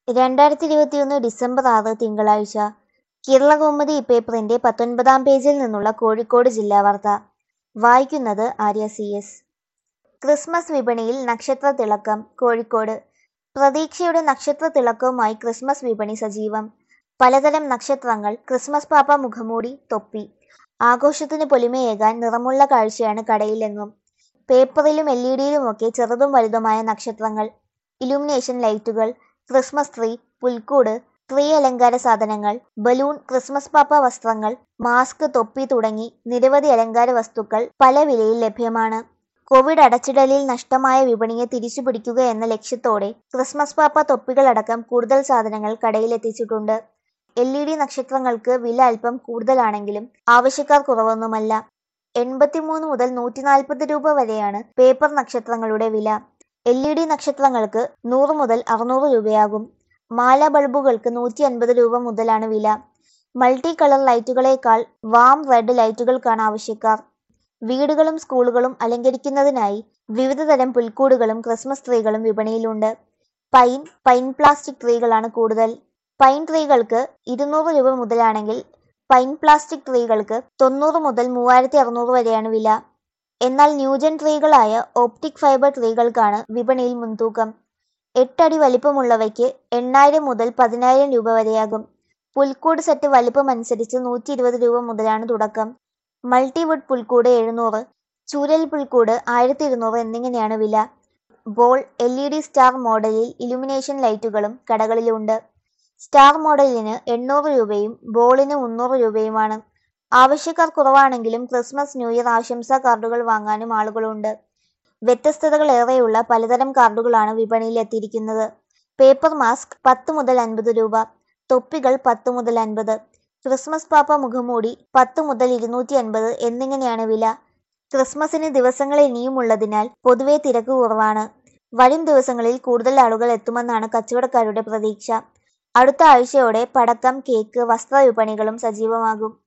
രണ്ടായിരത്തി ഇരുപത്തിയൊന്ന് ഡിസംബർ ആറ് തിങ്കളാഴ്ച കേരളകൗമുദി പേപ്പറിന്റെ പത്തൊൻപതാം പേജിൽ നിന്നുള്ള കോഴിക്കോട് ജില്ലാ വാർത്ത വായിക്കുന്നത് ആര്യ സി എസ് ക്രിസ്മസ് വിപണിയിൽ നക്ഷത്ര തിളക്കം കോഴിക്കോട് പ്രതീക്ഷയുടെ നക്ഷത്ര തിളക്കവുമായി ക്രിസ്മസ് വിപണി സജീവം പലതരം നക്ഷത്രങ്ങൾ ക്രിസ്മസ് പാപ്പ മുഖംമൂടി തൊപ്പി ആഘോഷത്തിന് പൊലിമയേകാൻ നിറമുള്ള കാഴ്ചയാണ് കടയിലെങ്ങും പേപ്പറിലും എൽ ഇ ഡിയിലുമൊക്കെ ചെറുതും വലുതുമായ നക്ഷത്രങ്ങൾ ഇലുമിനേഷൻ ലൈറ്റുകൾ ക്രിസ്മസ് ട്രീ പുൽക്കൂട് ട്രീ അലങ്കാര സാധനങ്ങൾ ബലൂൺ ക്രിസ്മസ് പാപ്പ വസ്ത്രങ്ങൾ മാസ്ക് തൊപ്പി തുടങ്ങി നിരവധി അലങ്കാര വസ്തുക്കൾ പല വിലയിൽ ലഭ്യമാണ് കോവിഡ് അടച്ചിടലിൽ നഷ്ടമായ വിപണിയെ തിരിച്ചുപിടിക്കുക എന്ന ലക്ഷ്യത്തോടെ ക്രിസ്മസ് പാപ്പ തൊപ്പികളടക്കം കൂടുതൽ സാധനങ്ങൾ കടയിലെത്തിച്ചിട്ടുണ്ട് എൽ ഇ ഡി നക്ഷത്രങ്ങൾക്ക് വില അല്പം കൂടുതലാണെങ്കിലും ആവശ്യക്കാർ കുറവൊന്നുമല്ല എൺപത്തിമൂന്ന് മുതൽ നൂറ്റി നാൽപ്പത് രൂപ വരെയാണ് പേപ്പർ നക്ഷത്രങ്ങളുടെ വില എൽ ഇ ഡി നക്ഷത്രങ്ങൾക്ക് നൂറ് മുതൽ അറുന്നൂറ് രൂപയാകും മാല ബൾബുകൾക്ക് നൂറ്റി അൻപത് രൂപ മുതലാണ് വില മൾട്ടി കളർ ലൈറ്റുകളേക്കാൾ വാം റെഡ് ലൈറ്റുകൾക്കാണ് ആവശ്യക്കാർ വീടുകളും സ്കൂളുകളും അലങ്കരിക്കുന്നതിനായി വിവിധതരം പുൽക്കൂടുകളും ക്രിസ്മസ് ട്രീകളും വിപണിയിലുണ്ട് പൈൻ പൈൻ പ്ലാസ്റ്റിക് ട്രീകളാണ് കൂടുതൽ പൈൻ ട്രീകൾക്ക് ഇരുന്നൂറ് രൂപ മുതലാണെങ്കിൽ പൈൻ പ്ലാസ്റ്റിക് ട്രീകൾക്ക് തൊണ്ണൂറ് മുതൽ മൂവായിരത്തി അറുന്നൂറ് വരെയാണ് വില എന്നാൽ ന്യൂജൻ ട്രീകളായ ഓപ്റ്റിക് ഫൈബർ ട്രീകൾക്കാണ് വിപണിയിൽ മുൻതൂക്കം എട്ടടി വലിപ്പമുള്ളവയ്ക്ക് എണ്ണായിരം മുതൽ പതിനായിരം രൂപ വരെയാകും പുൽക്കൂട് സെറ്റ് വലിപ്പമനുസരിച്ച് നൂറ്റി ഇരുപത് രൂപ മുതലാണ് തുടക്കം മൾട്ടിവുഡ് പുൽക്കൂട് എഴുന്നൂറ് ചൂരൽ പുൽക്കൂട് ആയിരത്തി ഇരുന്നൂറ് എന്നിങ്ങനെയാണ് വില ball L E D star മോഡലിൽ ഇലുമിനേഷൻ ലൈറ്റുകളും കടകളിലുണ്ട് സ്റ്റാർ മോഡലിന് എണ്ണൂറ് രൂപയും ബോളിന് മുന്നൂറ് രൂപയുമാണ് ആവശ്യക്കാർ കുറവാണെങ്കിലും ക്രിസ്മസ് ന്യൂ ഇയർ ആശംസാ കാർഡുകൾ വാങ്ങാനും ആളുകളുണ്ട് വ്യത്യസ്തതകൾ ഏറെയുള്ള പലതരം കാർഡുകളാണ് വിപണിയിൽ എത്തിയിരിക്കുന്നത് പേപ്പർ മാസ്ക് പത്ത് മുതൽ അൻപത് രൂപ തൊപ്പികൾ പത്ത് മുതൽ അൻപത് ക്രിസ്മസ് പാപ്പ മുഖംമൂടി പത്ത് മുതൽ ഇരുന്നൂറ്റി അൻപത് എന്നിങ്ങനെയാണ് വില ക്രിസ്മസിന് ദിവസങ്ങൾ ഇനിയുമുള്ളതിനാൽ പൊതുവെ തിരക്ക് കുറവാണ് വരും ദിവസങ്ങളിൽ കൂടുതൽ ആളുകൾ എത്തുമെന്നാണ് കച്ചവടക്കാരുടെ പ്രതീക്ഷ അടുത്ത ആഴ്ചയോടെ പടക്കം കേക്ക് വസ്ത്ര വിപണികളും സജീവമാകും